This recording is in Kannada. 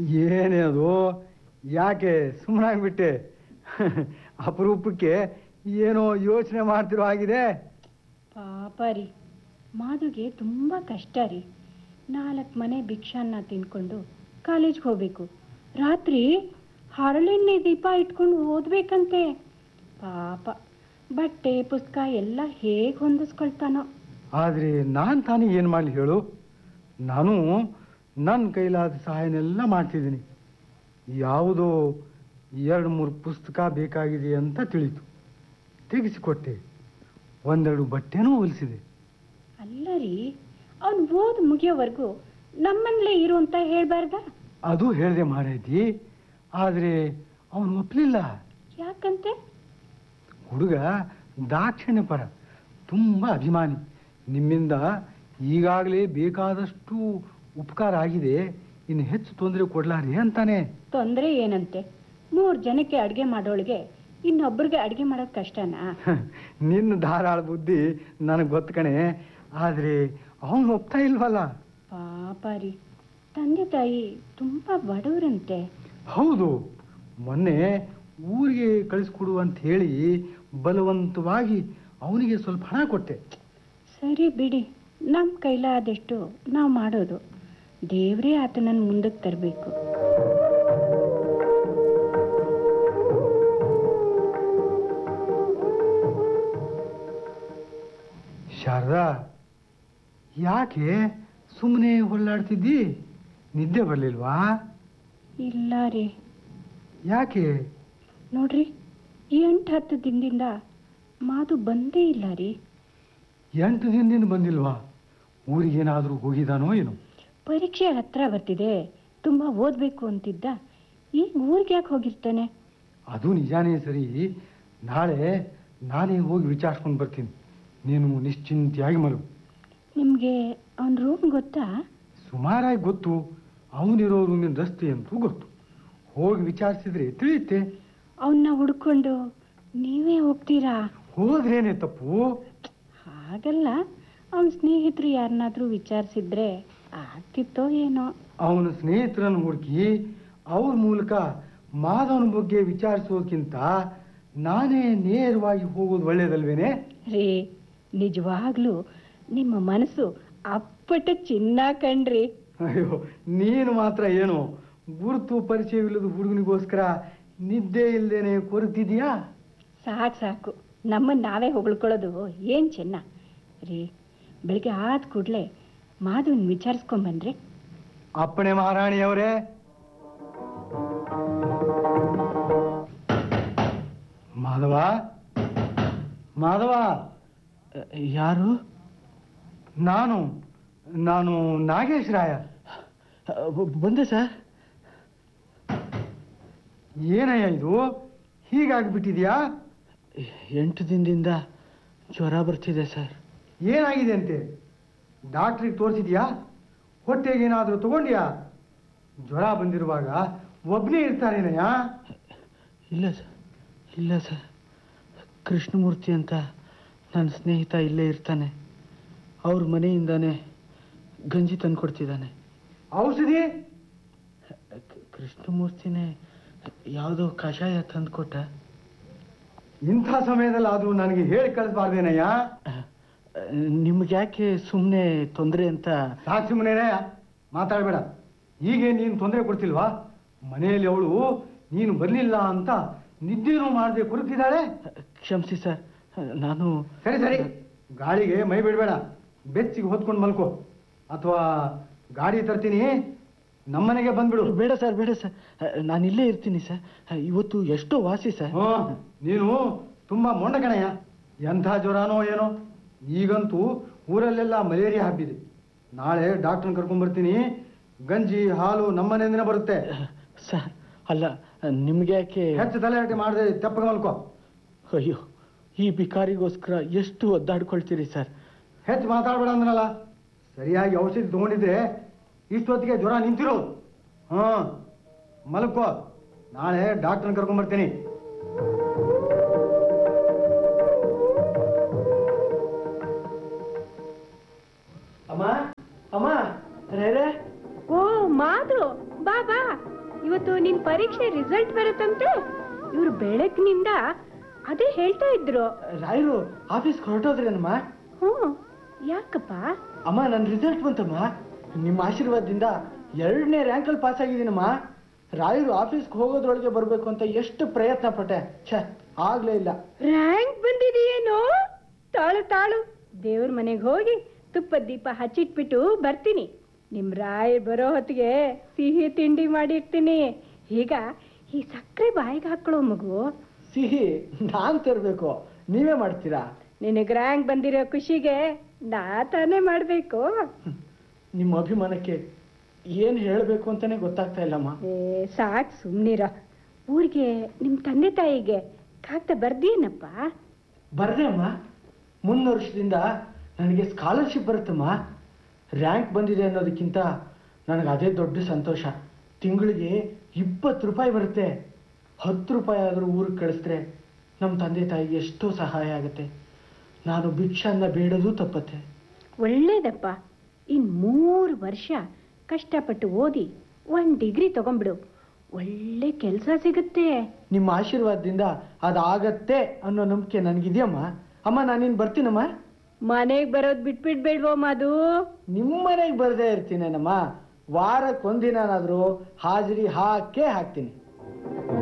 ಏನೇ ಅದು ಯಾಕೆ ಸುಮ್ಮನಾಗ್ಬಿಟ್ಟೆ ಅಪರೂಪಕ್ಕೆ ಏನೋ ಯೋಚನೆ ಮಾಡ್ತಿರೋ ಆಗಿದೆ ಪಾಪ ರೀ ಮಾಧುಗೆ ತುಂಬ ಕಷ್ಟ ರೀ ನಾಲ್ಕು ಮನೆ ಭಿಕ್ಷಾನ್ನ ತಿನ್ಕೊಂಡು ಕಾಲೇಜ್ಗೆ ಹೋಗ್ಬೇಕು ರಾತ್ರಿ ಹರಳೆಣ್ಣೆ ದೀಪ ಇಟ್ಕೊಂಡು ಓದ್ಬೇಕಂತೆ ಪಾಪ ಬಟ್ಟೆ ಪುಸ್ತಕ ಎಲ್ಲ ಹೇಗೆ ಹೊಂದಿಸ್ಕೊಳ್ತಾನೋ ಆದರೆ ನಾನು ತಾನೇ ಏನು ಮಾಡಲಿ ಹೇಳು ನಾನು ನನ್ನ ಕೈಲಾದ ಸಹಾಯನೆಲ್ಲ ಮಾಡ್ತಿದ್ದೀನಿ ಯಾವುದೋ ಎರಡು ಮೂರು ಪುಸ್ತಕ ಬೇಕಾಗಿದೆ ಅಂತ ತಿಳಿತು ತೆಗೆಸಿಕೊಟ್ಟೆ ಒಂದೆರಡು ಬಟ್ಟೆನೂ ಹೊಲಿಸಿದೆ ಅಲ್ಲ ರೀ ಅವ್ನು ಓದ್ ಮುಗಿಯೋವರೆಗೂ ನಮ್ಮನೇಲೇ ಇರು ಅಂತ ಹೇಳ್ಬಾರ್ದ ಅದು ಹೇಳಿದೆ ಮಾರೈತಿ ಆದರೆ ಅವನು ಒಪ್ಪಲಿಲ್ಲ ಯಾಕಂತೆ ಹುಡುಗ ದಾಕ್ಷಿಣ್ಯ ಪರ ತುಂಬ ಅಭಿಮಾನಿ ನಿಮ್ಮಿಂದ ಈಗಾಗಲೇ ಬೇಕಾದಷ್ಟು ಉಪಕಾರ ಆಗಿದೆ ಇನ್ನು ಹೆಚ್ಚು ತೊಂದರೆ ಕೊಡ್ಲಾರಿ ಅಂತಾನೆ ತೊಂದರೆ ಏನಂತೆ ಮೂರು ಜನಕ್ಕೆ ಅಡುಗೆ ಮಾಡೋಳಿಗೆ ಇನ್ನೊಬ್ರಿಗೆ ಅಡುಗೆ ಮಾಡೋದು ಕಷ್ಟನಾ ನಿನ್ನ ಧಾರಾಳ ಬುದ್ಧಿ ನನಗೆ ಗೊತ್ತು ಕಣೆ ಆದರೆ ಅವನು ಒಪ್ತಾ ಇಲ್ವಲ್ಲ ಪಾಪ ರೀ ತಂದೆ ತಾಯಿ ತುಂಬ ಬಡವರಂತೆ ಹೌದು ಮೊನ್ನೆ ಊರಿಗೆ ಕಳಿಸ್ಕೊಡು ಅಂತ ಹೇಳಿ ಬಲವಂತವಾಗಿ ಅವನಿಗೆ ಸ್ವಲ್ಪ ಹಣ ಕೊಟ್ಟೆ ಸರಿ ಬಿಡಿ ನಮ್ಮ ಕೈಲಾದಷ್ಟು ನಾವು ಮಾಡೋದು ದೇವರೇ ಆತನನ್ನು ಮುಂದಕ್ಕೆ ತರಬೇಕು ಶಾರದಾ ಯಾಕೆ ಸುಮ್ಮನೆ ಹೊಳ್ಳಾಡ್ತಿದ್ದಿ ನಿದ್ದೆ ಬರಲಿಲ್ವಾ ಇಲ್ಲ ರೀ ಯಾಕೆ ನೋಡ್ರಿ ಎಂಟು ಹತ್ತು ದಿನದಿಂದ ಮಾತು ಬಂದೇ ಇಲ್ಲ ರೀ ಎಂಟು ದಿನದಿಂದ ಬಂದಿಲ್ವಾ ಊರಿಗೇನಾದರೂ ಹೋಗಿದಾನೋ ಏನು ಪರೀಕ್ಷೆ ಹತ್ರ ಬರ್ತಿದೆ ತುಂಬ ಓದಬೇಕು ಅಂತಿದ್ದ ಈಗ ಊರಿಗೆ ಯಾಕೆ ಹೋಗಿರ್ತಾನೆ ಅದು ನಿಜಾನೇ ಸರಿ ನಾಳೆ ನಾನೇ ಹೋಗಿ ವಿಚಾರಿಸ್ಕೊಂಡು ಬರ್ತೀನಿ ನೀನು ನಿಶ್ಚಿಂತೆಯಾಗಿ ಮಲಗು ನಿಮಗೆ ಅವನ ರೂಮ್ ಗೊತ್ತಾ ಸುಮಾರಾಗಿ ಗೊತ್ತು ಅವನಿರೋ ರೂಮಿನ ರಸ್ತೆ ಅಂತೂ ಗೊತ್ತು ಹೋಗಿ ವಿಚಾರಿಸಿದ್ರೆ ತಿಳಿಯುತ್ತೆ ಅವನ್ನ ಹುಡ್ಕೊಂಡು ನೀವೇ ಹೋಗ್ತೀರಾ ಹೋದ್ರೇನೆ ತಪ್ಪು ಹಾಗಲ್ಲ ಅವನ ಸ್ನೇಹಿತರು ಯಾರನ್ನಾದ್ರೂ ವಿಚಾರಿಸಿದ್ರೆ ಆಗ್ತಿತ್ತೋ ಏನೋ ಅವನ ಸ್ನೇಹಿತರನ್ನು ಹುಡುಕಿ ಅವ್ರ ಮೂಲಕ ಮಾಧವನ ಬಗ್ಗೆ ವಿಚಾರಿಸೋಕ್ಕಿಂತ ನಾನೇ ನೇರವಾಗಿ ಹೋಗೋದು ಒಳ್ಳೇದಲ್ವೇನೆ ರೀ ನಿಜವಾಗ್ಲೂ ನಿಮ್ಮ ಮನಸ್ಸು ಅಪ್ಪಟ ಚಿನ್ನ ಕಣ್ರಿ ಅಯ್ಯೋ ನೀನು ಮಾತ್ರ ಏನು ಗುರುತು ಪರಿಚಯವಿಲ್ಲದ ಹುಡುಗನಿಗೋಸ್ಕರ ನಿದ್ದೆ ಇಲ್ದೇನೆ ಕೊರತಿದ್ಯಾ ಸಾಕು ಸಾಕು ನಮ್ಮನ್ನು ನಾವೇ ಹೊಗಳ್ಕೊಳ್ಳೋದು ಏನು ಚೆನ್ನ ರೀ ಬೆಳಿಗ್ಗೆ ಆದ ಕೂಡಲೇ ಮಾಧವನ್ ವಿಚಾರಿಸ್ಕೊಂಬಂದ್ರಿ ಅಪ್ಪಣೆ ಮಹಾರಾಣಿಯವರೇ ಮಾಧವ ಮಾಧವ ಯಾರು ನಾನು ನಾನು ನಾಗೇಶ್ ರಾಯ ಬಂದೆ ಸರ್ ಏನಯ್ಯ ಇದು ಹೀಗಾಗ್ಬಿಟ್ಟಿದ್ಯಾ ಎಂಟು ದಿನದಿಂದ ಜ್ವರ ಬರ್ತಿದೆ ಸರ್ ಏನಾಗಿದೆ ಅಂತೆ ಡಾಕ್ಟ್ರಿಗೆ ತೋರಿಸಿದ್ಯಾ ಹೊಟ್ಟೆಗೇನಾದರೂ ತಗೊಂಡ್ಯಾ ಜ್ವರ ಬಂದಿರುವಾಗ ಒಬ್ಬನೇ ಇರ್ತಾನೇನಯ್ಯ ಇಲ್ಲ ಸರ್ ಇಲ್ಲ ಸರ್ ಕೃಷ್ಣಮೂರ್ತಿ ಅಂತ ನನ್ನ ಸ್ನೇಹಿತ ಇಲ್ಲೇ ಇರ್ತಾನೆ ಅವ್ರ ಮನೆಯಿಂದಾನೇ ಗಂಜಿ ತಂದು ಕೊಡ್ತಿದ್ದಾನೆ ಔಷಧಿ ಕ- ಕೃಷ್ಣಮೂರ್ತಿನೇ ಯಾವುದೋ ಕಷಾಯ ತಂದು ಕೊಟ್ಟ ಇಂಥ ಸಮಯದಲ್ಲಿ ಆದರೂ ನನಗೆ ಹೇಳಿ ಕಳಿಸ್ಬಾರ್ದೇನಯ್ಯ ನಿಮ್ಗೆ ಯಾಕೆ ಸುಮ್ಮನೆ ತೊಂದರೆ ಅಂತ ಸಾಕು ಸುಮ್ಮನೆ ಮಾತಾಡಬೇಡ ಹೀಗೆ ನೀನು ತೊಂದರೆ ಕೊಡ್ತಿಲ್ವಾ ಮನೆಯಲ್ಲಿ ಅವಳು ನೀನು ಬರಲಿಲ್ಲ ಅಂತ ನಿದ್ದೆನೂ ಮಾಡದೆ ಕೊರತಿದ್ದಾಳೆ ಕ್ಷಮಿಸಿ ಸರ್ ನಾನು ಸರಿ ಸರಿ ಗಾಳಿಗೆ ಮೈ ಬಿಡಬೇಡ ಬೆಚ್ಚಿಗೆ ಹೊತ್ಕೊಂಡು ಮಲ್ಕೋ ಅಥವಾ ಗಾಡಿ ತರ್ತೀನಿ ನಮ್ಮನೆಗೆ ಬಂದ್ಬಿಡು ಬೇಡ ಸರ್ ಬೇಡ ಸರ್ ನಾನು ಇಲ್ಲೇ ಇರ್ತೀನಿ ಸರ್ ಇವತ್ತು ಎಷ್ಟೋ ವಾಸಿ ಸರ್ ಹ್ಞೂ ನೀನು ತುಂಬಾ ಮೊಂಡ ಕಣಯ್ಯ ಎಂಥ ಜ್ವರನೋ ಏನೋ ಈಗಂತೂ ಊರಲ್ಲೆಲ್ಲ ಮಲೇರಿಯಾ ಹಬ್ಬಿದೆ ನಾಳೆ ಡಾಕ್ಟರ್ನ ಕರ್ಕೊಂಡ್ಬರ್ತೀನಿ ಗಂಜಿ ಹಾಲು ನಮ್ಮನೆಯಿಂದನೇ ಬರುತ್ತೆ ಸರ್ ಅಲ್ಲ ನಿಮ್ಗೆ ಯಾಕೆ ಹೆಚ್ಚು ತಲೆಹರಟೆ ಮಾಡದೆ ತೆಪ್ಪಗೆ ಮಲ್ಕೋ ಅಯ್ಯೋ ಈ ಬಿಕಾರಿಗೋಸ್ಕರ ಎಷ್ಟು ಒದ್ದಾಡ್ಕೊಳ್ತೀರಿ ಸರ್ ಹೆಚ್ಚು ಮಾತಾಡಬೇಡ ಅಂದ್ರಲ್ಲ ಸರಿಯಾಗಿ ಔಷಧಿ ತಗೊಂಡಿದ್ರೆ ಇಷ್ಟೊತ್ತಿಗೆ ಜ್ವರ ನಿಂತಿರೋದು ಹ್ಞೂ ಮಲ್ಕೋ ನಾಳೆ ಡಾಕ್ಟರ್ನ ಕರ್ಕೊಂಡ್ಬರ್ತೀನಿ ಅಮ್ಮ ಅಮ್ಮ ರೇ ಓ ಮಾಧು ಬಾ ಬಾ ಇವತ್ತು ನಿನ್ ಪರೀಕ್ಷೆ ರಿಸಲ್ಟ್ ಬರುತ್ತಂತೆ ಇವ್ರು ಬೆಳಗ್ನಿಂದ ಅದೇ ಹೇಳ್ತಾ ಇದ್ರು ರಾಯರು ಆಫೀಸ್ಗೆ ಹೊರಟೋದ್ರೇನಮ್ಮ ಹ್ಞೂ ಯಾಕಪ್ಪ ಅಮ್ಮ ನನ್ನ ರಿಸಲ್ಟ್ ಬಂತಮ್ಮ ನಿಮ್ಮ ಆಶೀರ್ವಾದದಿಂದ ಎರಡನೇ ರ್ಯಾಂಕಲ್ಲಿ ಪಾಸ್ ಆಗಿದ್ದೀನಮ್ಮ ರಾಯರು ಆಫೀಸ್ಗೆ ಹೋಗೋದ್ರೊಳಗೆ ಬರಬೇಕು ಅಂತ ಎಷ್ಟು ಪ್ರಯತ್ನ ಪಟ್ಟೆ ಛೇ ಆಗ್ಲೇ ಇಲ್ಲ ರ್ಯಾಂಕ್ ಬಂದಿದೆಯೇನೋ ತಾಳು ತಾಳು ದೇವ್ರ ಮನೆಗೆ ಹೋಗಿ ತುಪ್ಪದ ದೀಪ ಹಚ್ಚಿಟ್ಬಿಟ್ಟು ಬರ್ತೀನಿ ನಿಮ್ ರಾಯ್ ಬರೋ ಹೊತ್ತಿಗೆ ಸಿಹಿ ತಿಂಡಿ ಮಾಡಿರ್ತೀನಿ ಈಗ ಈ ಸಕ್ಕರೆ ಬಾಯಿಗೆ ಹಾಕೊಳ್ಳೋ ಮಗು ಸಿಹಿ ನಾನ್ ತರಬೇಕು ನೀವೇ ಮಾಡ್ತೀರಾ ನಿನಗೆ ರ್ಯಾಂಕ್ ಬಂದಿರೋ ಖುಷಿಗೆ ನಾ ತಾನೇ ಮಾಡಬೇಕು ನಿಮ್ಮ ಅಭಿಮಾನಕ್ಕೆ ಏನು ಹೇಳಬೇಕು ಅಂತಾನೆ ಗೊತ್ತಾಗ್ತಾ ಇಲ್ಲಮ್ಮ ಏ ಸಾಕು ಸುಮ್ಮನಿರ ಊರಿಗೆ ನಿಮ್ಮ ತಂದೆ ತಾಯಿಗೆ ಕಾಗ್ದ ಬರ್ದೇನಪ್ಪ ಬರ್ದೆ ಅಮ್ಮ ಮುಂದಿನ ವರ್ಷದಿಂದ ನನಗೆ ಸ್ಕಾಲರ್ಶಿಪ್ ಬರುತ್ತಮ್ಮ ರ್ಯಾಂಕ್ ಬಂದಿದೆ ಅನ್ನೋದಕ್ಕಿಂತ ನನಗೆ ಅದೇ ದೊಡ್ಡ ಸಂತೋಷ ತಿಂಗಳಿಗೆ ಇಪ್ಪತ್ತು ರೂಪಾಯಿ ಬರುತ್ತೆ ಹತ್ತು ರೂಪಾಯಿ ಆದರೂ ಊರಿಗೆ ಕಳಿಸಿದ್ರೆ ನಮ್ಮ ತಂದೆ ತಾಯಿಗೆ ಎಷ್ಟೋ ಸಹಾಯ ಆಗುತ್ತೆ ನಾನು ಭಿಕ್ಷಾನ್ನ ಬೇಡೋದು ತಪ್ಪತ್ತೆ ಒಳ್ಳೇದಪ್ಪ ಇನ್ ಮೂರು ವರ್ಷ ಕಷ್ಟಪಟ್ಟು ಓದಿ ಒಂದ್ ಡಿಗ್ರಿ ತಗೊಂಡ್ಬಿಡು ಒಳ್ಳೆ ಕೆಲಸ ಸಿಗುತ್ತೆ ನಿಮ್ಮ ಆಶೀರ್ವಾದದಿಂದ ಅದಾಗತ್ತೆ ಅನ್ನೋ ನಂಬಿಕೆ ನನಗಿದೆಯಮ್ಮ ಅಮ್ಮ ನಾನಿನ್ ಬರ್ತೀನಮ್ಮ ಮನೆಗ್ ಬರೋದ್ ಬಿಟ್ಬಿಡ್ಬೇಡ್ವೋ ಮಧು ನಿಮ್ಮ ಮನೆಗೆ ಬರದೇ ಇರ್ತೀನೇನಮ್ಮ ವಾರಕ್ಕೆ ಒಂದಿನಾದ್ರೂ ಹಾಜರಿ ಹಾಕೇ ಹಾಕ್ತೀನಿ